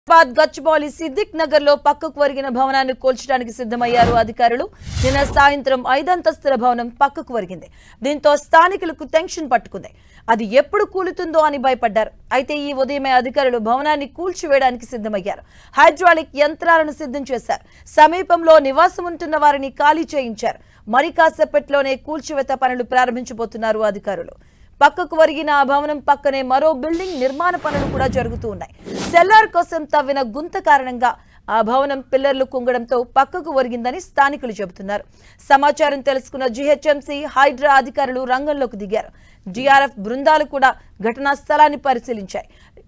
హైదరాబాద్ గచ్చిబౌలి సిద్దిక్ నగర్ లో పక్కకు వరిగిన భవనాన్ని కూల్చడానికి సిద్ధమయ్యారు అధికారులు నిన్న సాయంత్రం ఐదంతస్తుల భవనం పక్కకు వరిగింది దీంతో స్థానికులకు టెన్షన్ పట్టుకుంది అది ఎప్పుడు కూలుతుందో అని భయపడ్డారు అయితే ఈ ఉదయమే అధికారులు భవనాన్ని కూల్చివేయడానికి సిద్ధమయ్యారు హైడ్రాలిక్ యంత్రాలను సిద్ధం చేశారు సమీపంలో నివాసం ఉంటున్న వారిని ఖాళీ చేయించారు మరి కాసేపట్లోనే కూల్చివేత పనులు ప్రారంభించబోతున్నారు అధికారులు పక్కకు వరిగిన ఆ భవనం పక్కనే మరో బిల్డింగ్ నిర్మాణ పనులు కూడా జరుగుతూ ఉన్నాయి సెల్లార్ కోసం తవ్విన గుంత కారణంగా ఆ భవనం పిల్లర్లు కుంగడంతో పక్కకు ఒరిగిందని స్థానికులు చెబుతున్నారు సమాచారం తెలుసుకున్న జీహెచ్ఎంసీ హైడ్రా అధికారులు రంగంలోకి దిగారు జీఆర్ఎఫ్ బృందాలు కూడా ఘటనా స్థలాన్ని పరిశీలించాయి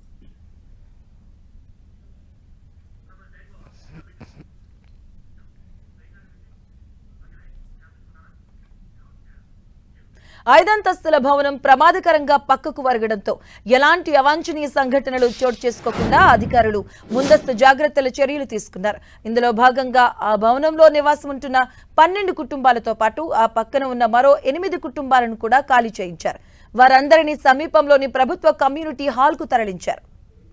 ఐదంతస్తుల భవనం ప్రమాదకరంగా పక్కకు వరగడంతో ఎలాంటి అవాంఛనీయ సంఘటనలు చోటు చేసుకోకుండా అధికారులు ముందస్తు జాగ్రత్తల చర్యలు తీసుకున్నారు ఇందులో భాగంగా ఆ భవనంలో నివాసం ఉంటున్న పన్నెండు కుటుంబాలతో పాటు ఆ పక్కన ఉన్న మరో ఎనిమిది కుటుంబాలను కూడా ఖాళీ చేయించారు వారందరినీ సమీపంలోని ప్రభుత్వ కమ్యూనిటీ హాల్కు తరలించారు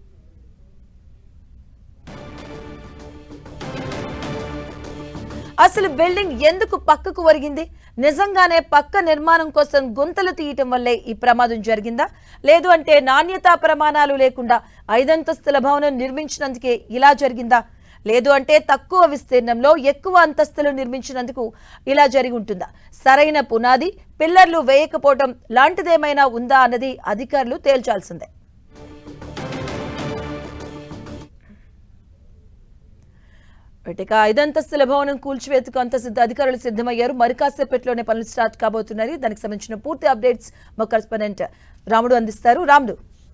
అసలు బిల్డింగ్ ఎందుకు పక్కకు ఒరిగింది నిజంగానే పక్క నిర్మాణం కోసం గుంతలు తీయటం వల్లే ఈ ప్రమాదం జరిగిందా లేదు అంటే నాణ్యతా ప్రమాణాలు లేకుండా ఐదంతస్తుల భవనం నిర్మించినందుకే ఇలా జరిగిందా లేదు అంటే తక్కువ విస్తీర్ణంలో ఎక్కువ అంతస్తులు నిర్మించినందుకు ఇలా జరిగి ఉంటుందా సరైన పునాది పిల్లర్లు వేయకపోవడం లాంటిదేమైనా ఉందా అన్నది అధికారులు తేల్చాల్సిందే ఇక ఐదంతస్తుల భవనం కూల్చివేతకు అంత సిద్ధ అధికారులు సిద్ధమయ్యారు మరి కాసేపట్లోనే పనులు స్టార్ట్ కాబోతున్నాయి దానికి సంబంధించిన పూర్తి అప్డేట్స్ మా కరెస్పాండెంట్ రాముడు అందిస్తారు రాముడు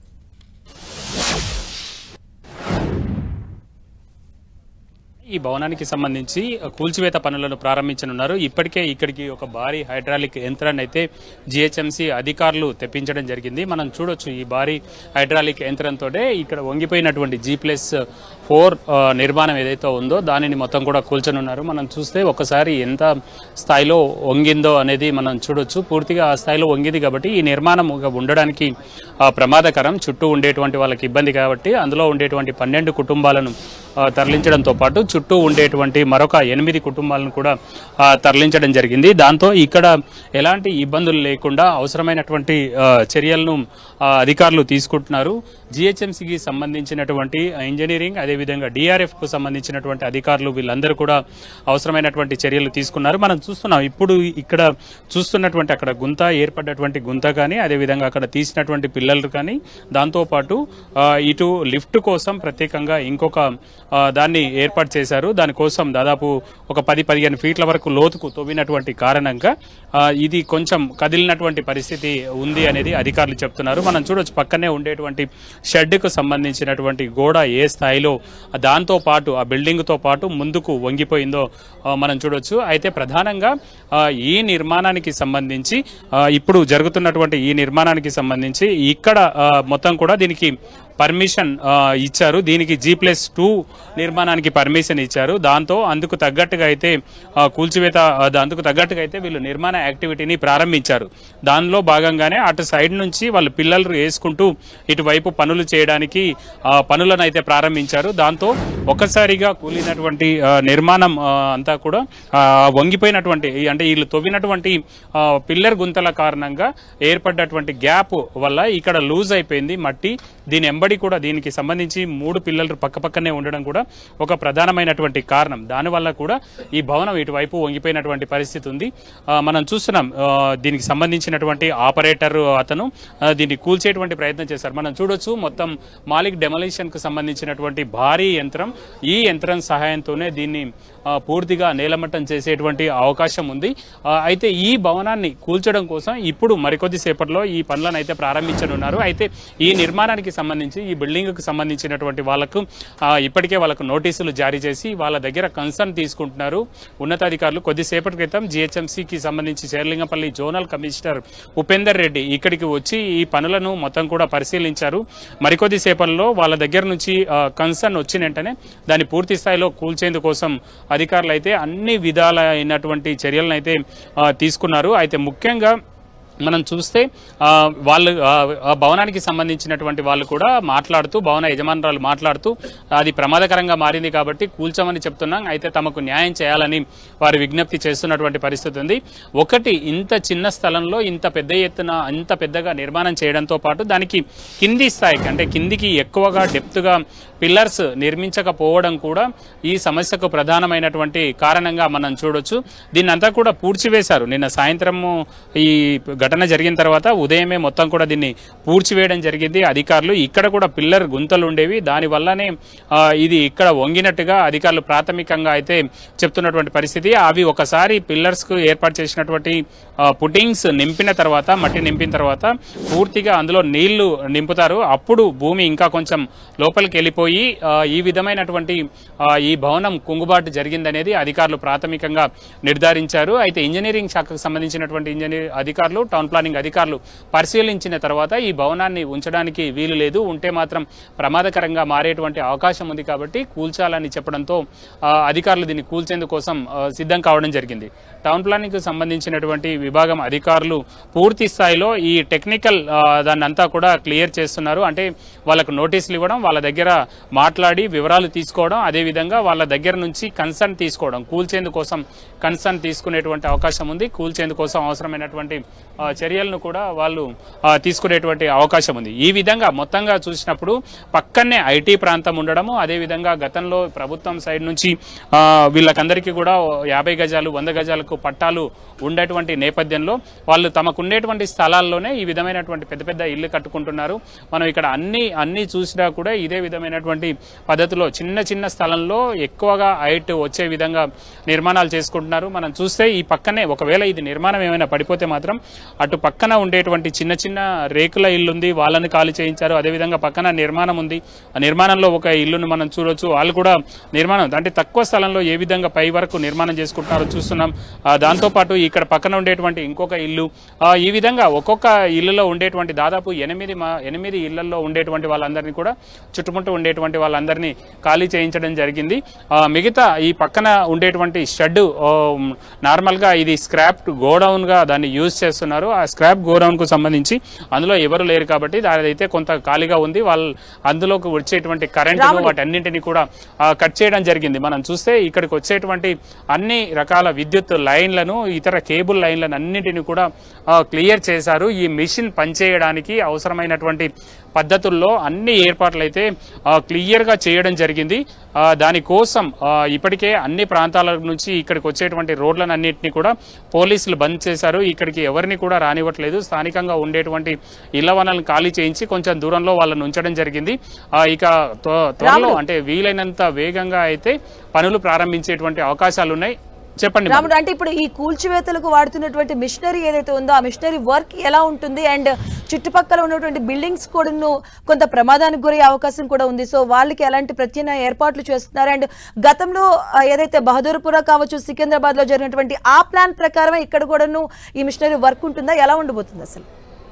ఈ భవనానికి సంబంధించి కూల్చివేత పనులను ప్రారంభించనున్నారు ఇప్పటికే ఇక్కడికి ఒక భారీ హైడ్రాలిక్ యంత్రాన్ని అయితే జిహెచ్ఎంసీ అధికారులు తెప్పించడం జరిగింది మనం చూడొచ్చు ఈ భారీ హైడ్రాలిక్ యంత్రంతో ఇక్కడ వంగిపోయినటువంటి జీ ప్లస్ ఫోర్ నిర్మాణం ఏదైతే ఉందో దానిని మొత్తం కూడా కూల్చనున్నారు మనం చూస్తే ఒకసారి ఎంత స్థాయిలో వంగిందో అనేది మనం చూడొచ్చు పూర్తిగా ఆ స్థాయిలో వంగింది కాబట్టి ఈ నిర్మాణం ఒక ఉండడానికి ఆ, ప్రమాదకరం చుట్టూ ఉండేటువంటి వాళ్ళకి ఇబ్బంది కాబట్టి అందులో ఉండేటువంటి పన్నెండు కుటుంబాలను ఆ, తరలించడంతో పాటు చుట్టూ ఉండేటువంటి మరొక ఎనిమిది కుటుంబాలను కూడా ఆ, తరలించడం జరిగింది దాంతో ఇక్కడ ఎలాంటి ఇబ్బందులు లేకుండా అవసరమైనటువంటి ఆ, చర్యలను ఆ, అధికారులు తీసుకుంటున్నారు జిహెచ్ఎంసీకి సంబంధించినటువంటి ఇంజనీరింగ్ అదేవిధంగా డిఆర్ఎఫ్ కు సంబంధించినటువంటి అధికారులు వీళ్ళందరూ కూడా అవసరమైనటువంటి చర్యలు తీసుకున్నారు మనం చూస్తున్నాం ఇప్పుడు ఇక్కడ చూస్తున్నటువంటి అక్కడ గుంత ఏర్పడ్డటువంటి గుంత కానీ అదేవిధంగా అక్కడ తీసినటువంటి పిల్లలు కానీ దాంతోపాటు ఆ, ఇటు లిఫ్ట్ కోసం ప్రత్యేకంగా ఇంకొక ఆ, దాన్ని ఏర్పాటు చేశారు దానికోసం దాదాపు ఒక పది పదిహేను ఫీట్ల వరకు లోతుకు తవ్వినటువంటి కారణంగా ఆ, ఇది కొంచెం కదిలినటువంటి పరిస్థితి ఉంది అనేది అధికారులు చెప్తున్నారు మనం చూడొచ్చు పక్కనే ఉండేటువంటి షెడ్కు సంబంధించినటువంటి గోడ ఏ స్థాయిలో దాంతో పాటు ఆ బిల్డింగ్ తో పాటు ముందుకు వంగిపోయిందో ఆ, మనం చూడొచ్చు అయితే ప్రధానంగా ఆ, ఈ నిర్మాణానికి సంబంధించి ఆ, ఇప్పుడు జరుగుతున్నటువంటి ఈ నిర్మాణానికి సంబంధించి ఇక్కడ ఆ, మొత్తం కూడా దీనికి పర్మిషన్ ఆ, ఇచ్చారు దీనికి జీ ప్లస్ టూ నిర్మాణానికి పర్మిషన్ ఇచ్చారు దాంతో అందుకు తగ్గట్టుగా అయితే ఆ, కూల్చివేత ఆ, అందుకు తగ్గట్టుగా అయితే వీళ్ళు నిర్మాణ యాక్టివిటీని ప్రారంభించారు దానిలో భాగంగానే అటు సైడ్ నుంచి వాళ్ళు పిల్లలు వేసుకుంటూ ఇటువైపు పనులు చేయడానికి ఆ, పనులను అయితే ప్రారంభించారు దాంతో ఒక్కసారిగా కూలినటువంటి ఆ, నిర్మాణం ఆ, అంతా కూడా ఆ, వంగిపోయినటువంటి ఈ- అంటే వీళ్ళు తవ్వినటువంటి ఆ, పిల్లర్ గుంతల కారణంగా ఏర్పడ్డటువంటి గ్యాప్ వల్ల ఇక్కడ లూజ్ అయిపోయింది మట్టి దీని ఎంబడి కూడా దీనికి సంబంధించి మూడు పిల్లలు పక్కపక్కనే ఉండడం కూడా ఒక ప్రధానమైనటువంటి కారణం దానివల్ల కూడా ఈ భవనం ఇటువైపు వంగిపోయినటువంటి పరిస్థితి ఉంది ఆ, మనం చూస్తున్నాం ఆ, దీనికి సంబంధించినటువంటి ఆపరేటర్ అతను ఆ, దీన్ని కూల్చేటువంటి ప్రయత్నం చేశారు మనం చూడొచ్చు మొత్తం మాలిక్ డెమలిషన్ కు సంబంధించినటువంటి భారీ యంత్రం ఈ యంత్రం సహాయంతోనే దీన్ని ఆ, పూర్తిగా నేలమట్టం చేసేటువంటి అవకాశం ఉంది ఆ, అయితే ఈ భవనాన్ని కూల్చడం కోసం ఇప్పుడు మరికొద్ది సేపట్లో ఈ పనులను అయితే ప్రారంభించనున్నారు అయితే ఈ నిర్మాణానికి సంబంధించి ఈ బిల్డింగ్ కు సంబంధించినటువంటి వాళ్ళకు ఆ, ఇప్పటికే వాళ్ళకు నోటీసులు జారీ చేసి వాళ్ళ దగ్గర కన్సర్న్ తీసుకుంటున్నారు ఉన్నతాధికారులు కొద్దిసేపటి క్రితం జిహెచ్ఎంసీకి సంబంధించి శేర్లింగపల్లి జోనల్ కమిషనర్ ఉపేందర్ రెడ్డి ఇక్కడికి వచ్చి ఈ పనులను మొత్తం కూడా పరిశీలించారు మరికొద్ది సేపట్లో వాళ్ళ దగ్గర నుంచి కన్సర్న్ వచ్చిన వెంటనే దాన్ని పూర్తి స్థాయిలో కూల్చేందుకోసం అధికారులు అయితే అన్ని విధాలైనటువంటి చర్యలను అయితే ఆ, తీసుకున్నారు అయితే ముఖ్యంగా మనం చూస్తే ఆ, వాళ్ళు ఆ, ఆ భవనానికి సంబంధించినటువంటి వాళ్ళు కూడా మాట్లాడుతూ భవన యజమానురాలు మాట్లాడుతూ అది ప్రమాదకరంగా మారింది కాబట్టి కూల్చమని చెప్తున్నాం అయితే తమకు న్యాయం చేయాలని వారు విజ్ఞప్తి చేస్తున్నటువంటి పరిస్థితి ఉంది ఒకటి ఇంత చిన్న స్థలంలో ఇంత పెద్ద ఎత్తున ఇంత పెద్దగా నిర్మాణం చేయడంతో పాటు దానికి కింది స్థాయికి అంటే కిందికి ఎక్కువగా డెప్త్గా పిల్లర్స్ నిర్మించకపోవడం కూడా ఈ సమస్యకు ప్రధానమైనటువంటి కారణంగా మనం చూడొచ్చు దీన్ని అంతా కూడా పూడ్చివేశారు నిన్న సాయంత్రము ఈ ఘటన జరిగిన తర్వాత ఉదయమే మొత్తం కూడా దీన్ని పూడ్చివేయడం జరిగింది అధికారులు ఇక్కడ కూడా పిల్లర్ గుంతలు ఉండేవి దాని వల్లనే ఆ, ఇది ఇక్కడ వంగినట్టుగా అధికారులు ప్రాథమికంగా అయితే చెప్తున్నటువంటి పరిస్థితి అవి ఒకసారి పిల్లర్స్ కు ఏర్పాటు చేసినటువంటి పుటింగ్స్ నింపిన తర్వాత మట్టి నింపిన తర్వాత పూర్తిగా అందులో నీళ్లు నింపుతారు అప్పుడు భూమి ఇంకా కొంచెం లోపలికి వెళ్ళిపోయి ఆ, ఈ విధమైనటువంటి ఆ, ఈ భవనం కుంగుబాటు జరిగిందనేది అధికారులు ప్రాథమికంగా నిర్ధారించారు అయితే ఇంజనీరింగ్ శాఖకు సంబంధించినటువంటి ఇంజనీర్ అధికారులు టౌన్ ప్లానింగ్ అధికారులు పరిశీలించిన తర్వాత ఈ భవనాన్ని ఉంచడానికి వీలు లేదు ఉంటే మాత్రం ప్రమాదకరంగా మారేటువంటి అవకాశం ఉంది కాబట్టి కూల్చాలని చెప్పడంతో ఆ, అధికారులు దీన్ని కూల్చేందుకు కోసం ఆ, సిద్ధం కావడం జరిగింది టౌన్ ప్లానింగ్ కు సంబంధించినటువంటి విభాగం అధికారులు పూర్తి స్థాయిలో ఈ టెక్నికల్ ఆ, దాన్ని అంతా కూడా క్లియర్ చేస్తున్నారు అంటే వాళ్ళకు నోటీసులు ఇవ్వడం వాళ్ళ దగ్గర మాట్లాడి వివరాలు తీసుకోవడం అదేవిధంగా వాళ్ళ దగ్గర నుంచి కన్సర్న్ తీసుకోవడం కూల్చేందుకోసం కన్సర్న్ తీసుకునేటువంటి అవకాశం ఉంది కూల్చేందుకోసం అవసరమైనటువంటి ఆ, చర్యలను కూడా వాళ్ళు ఆ, తీసుకునేటువంటి అవకాశం ఉంది ఈ విధంగా మొత్తంగా చూసినప్పుడు పక్కనే ఐటీ ప్రాంతం ఉండడము అదేవిధంగా గతంలో ప్రభుత్వం సైడ్ నుంచి ఆ, వీళ్ళకందరికీ కూడా యాభై గజాలు వంద గజాలకు పట్టాలు ఉండేటువంటి నేపథ్యంలో వాళ్ళు తమకు ఉండేటువంటి స్థలాల్లోనే ఈ విధమైనటువంటి పెద్ద పెద్ద ఇల్లు కట్టుకుంటున్నారు మనం ఇక్కడ అన్ని అన్ని చూసినా కూడా ఇదే విధమైనటువంటి పద్ధతిలో చిన్న చిన్న స్థలంలో ఎక్కువగా హైట్ వచ్చే విధంగా నిర్మాణాలు చేసుకుంటున్నారు మనం చూస్తే ఈ పక్కనే ఒకవేళ ఇది నిర్మాణం ఏమైనా పడిపోతే మాత్రం అటు పక్కన ఉండేటువంటి చిన్న చిన్న రేకుల ఇల్లు ఉంది వాళ్ళని ఖాళీ చేయించారు అదేవిధంగా పక్కన నిర్మాణం ఉంది ఆ నిర్మాణంలో ఒక ఇల్లును మనం చూడొచ్చు వాళ్ళు కూడా నిర్మాణం అంటే తక్కువ స్థలంలో ఏ విధంగా పై వరకు నిర్మాణం చేసుకుంటున్నారో చూస్తున్నాం ఆ, దాంతోపాటు ఇక్కడ పక్కన ఉండేటువంటి ఇంకొక ఇల్లు ఆ, ఈ విధంగా ఒక్కొక్క ఇల్లులో ఉండేటువంటి దాదాపు ఎనిమిది మా- ఎనిమిది ఇళ్లలో ఉండేటువంటి వాళ్ళందరినీ కూడా చుట్టుముట్టు ఉండేటువంటి వాళ్ళందరినీ ఖాళీ చేయించడం జరిగింది ఆ, మిగతా ఈ పక్కన ఉండేటువంటి షెడ్ నార్మల్గా ఇది స్క్రాప్ గోడౌన్ గా దాన్ని యూజ్ చేస్తున్నారు ఆ స్క్రాప్ గోడౌన్ కు సంబంధించి అందులో ఎవరు లేరు కాబట్టి దాని అయితే కొంత ఖాళీగా ఉంది వాళ్ళు అందులోకి వచ్చేటువంటి కరెంటు వాటన్నింటినీ కూడా ఆ, కట్ చేయడం జరిగింది మనం చూస్తే ఇక్కడికి వచ్చేటువంటి అన్ని రకాల విద్యుత్ లైన్లను ఇతర కేబుల్ లైన్లను అన్నింటినీ కూడా ఆ, క్లియర్ చేశారు ఈ మిషన్ పనిచేయడానికి అవసరమైనటువంటి పద్ధతుల్లో అన్ని ఏర్పాట్లు అయితే ఆ, క్లియర్గా చేయడం జరిగింది ఆ, దానికోసం ఆ, ఇప్పటికే అన్ని ప్రాంతాల నుంచి ఇక్కడికి వచ్చేటువంటి రోడ్లను అన్నింటినీ కూడా పోలీసులు బంద్ చేశారు ఇక్కడికి ఎవరిని కూడా రానివ్వట్లేదు స్థానికంగా ఉండేటువంటి ఇళ్ల వనలను ఖాళీ చేయించి కొంచెం దూరంలో వాళ్ళని ఉంచడం జరిగింది ఆ, ఇక త్వ- త్వరలో అంటే వీలైనంత వేగంగా అయితే పనులు ప్రారంభించేటువంటి అవకాశాలు ఉన్నాయి చెప్పండి మరి. రాముడు అంటే ఇప్పుడు ఈ కూల్చివేతలకు వాడుతున్నటువంటి మిషనరీ ఏదైతే ఉందో ఆ మిషనరీ వర్క్ ఎలా ఉంటుంది అండ్ చుట్టుపక్కల ఉన్నటువంటి బిల్డింగ్స్ కూడాను కొంత ప్రమాదానికి గురయ్యే అవకాశం కూడా ఉంది సో వాళ్ళకి ఎలాంటి ప్రత్యామ్నాయ ఏర్పాట్లు చేస్తున్నారు అండ్ గతంలో ఆ, ఏదైతే బహదూర్పుర కావచ్చు సికింద్రాబాద్ లో జరిగినటువంటి ఆ ప్లాన్ ప్రకారమే ఇక్కడ కూడాను ఈ మిషనరీ వర్క్ ఉంటుందా ఎలా ఉండబోతుంది అసలు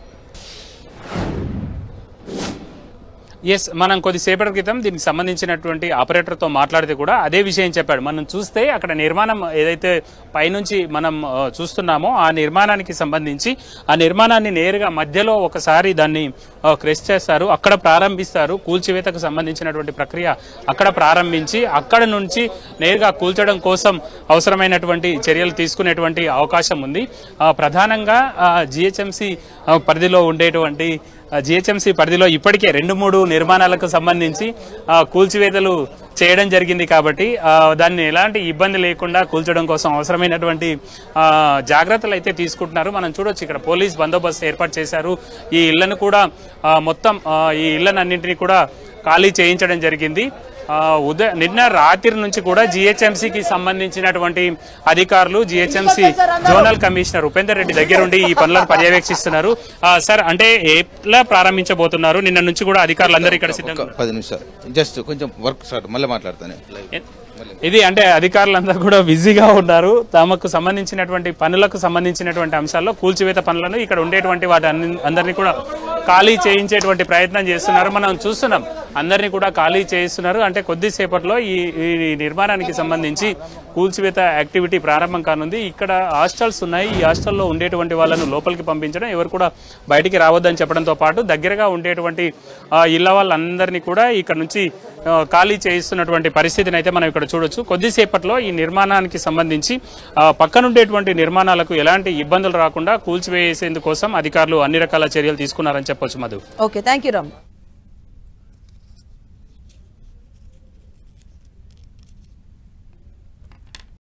ఎస్ మనం కొద్దిసేపటి క్రితం దీనికి సంబంధించినటువంటి ఆపరేటర్తో మాట్లాడితే కూడా అదే విషయం చెప్పాడు మనం చూస్తే అక్కడ నిర్మాణం ఏదైతే పైనుంచి మనం ఆ, చూస్తున్నామో ఆ నిర్మాణానికి సంబంధించి ఆ నిర్మాణాన్ని నేరుగా మధ్యలో ఒకసారి దాన్ని క్రెష్ చేస్తారు అక్కడ ప్రారంభిస్తారు కూల్చివేతకు సంబంధించినటువంటి ప్రక్రియ అక్కడ ప్రారంభించి అక్కడ నుంచి నేరుగా కూల్చడం కోసం అవసరమైనటువంటి చర్యలు తీసుకునేటువంటి అవకాశం ఉంది ఆ, ప్రధానంగా జిహెచ్ఎంసి పరిధిలో ఉండేటువంటి జిహెచ్ఎంసీ పరిధిలో ఇప్పటికే రెండు మూడు నిర్మాణాలకు సంబంధించి ఆ, కూల్చివేతలు చేయడం జరిగింది కాబట్టి ఆ, దాన్ని ఎలాంటి ఇబ్బంది లేకుండా కూల్చడం కోసం అవసరమైనటువంటి ఆ, జాగ్రత్తలు అయితే తీసుకుంటున్నారు మనం చూడొచ్చు ఇక్కడ పోలీస్ బందోబస్తు ఏర్పాటు చేశారు ఈ ఇళ్లను కూడా ఆ, మొత్తం ఆ, ఈ ఇళ్లనన్నింటినీ కూడా ఖాళీ చేయించడం జరిగింది ఆ, ఉదయ నిన్న రాత్రి నుంచి కూడా జిహెచ్ఎంసీకి సంబంధించినటువంటి అధికారులు GHMC zonal commissioner Upender Reddy దగ్గరుండి ఈ పనులను పర్యవేక్షిస్తున్నారు ఆ, సార్ అంటే ఎట్లా ప్రారంభించబోతున్నారు నిన్న నుంచి కూడా అధికారులు అందరూ ఇక్కడ సిద్ధంగా ఒక పది నిమిషాలు జస్ట్ కొంచెం వర్క్ స్టార్ట్ మళ్ళీ మాట్లాడతాను ఎన్- ఇది అంటే అధికారులందరూ కూడా బిజీగా ఉన్నారు తమకు సంబంధించినటువంటి పనులకు సంబంధించినటువంటి అంశాల్లో కూల్చివేత పనులను ఇక్కడ ఉండేటువంటి వాటి అన్ని- అందరినీ కూడా ఖాళీ చేయించేటువంటి ప్రయత్నం చేస్తున్నారు మనం చూస్తున్నాం అందరినీ కూడా ఖాళీ చేయిస్తున్నారు అంటే కొద్దిసేపట్లో ఈ ఈ నిర్మాణానికి సంబంధించి కూల్చివేత యాక్టివిటీ ప్రారంభం కానుంది ఇక్కడ హాస్టల్స్ ఉన్నాయి ఈ హాస్టల్లో ఉండేటువంటి వాళ్ళను లోపలికి పంపించడం ఎవరు కూడా బయటికి రావద్దని చెప్పడంతో పాటు దగ్గరగా ఉండేటువంటి ఆ, ఇళ్ల వాళ్ళందరినీ కూడా ఇక్కడ నుంచి ఆ, ఖాళీ చేయిస్తున్నటువంటి పరిస్థితిని అయితే మనం ఇక్కడ చూడొచ్చు కొద్దిసేపట్లో ఈ నిర్మాణానికి సంబంధించి ఆ, పక్కనుండేటువంటి నిర్మాణాలకు ఎలాంటి ఇబ్బందులు రాకుండా కూల్చివేసేందుకోసం అధికారులు అన్ని రకాల చర్యలు తీసుకున్నారని చెప్పొచ్చు Madhu okay thank you Ram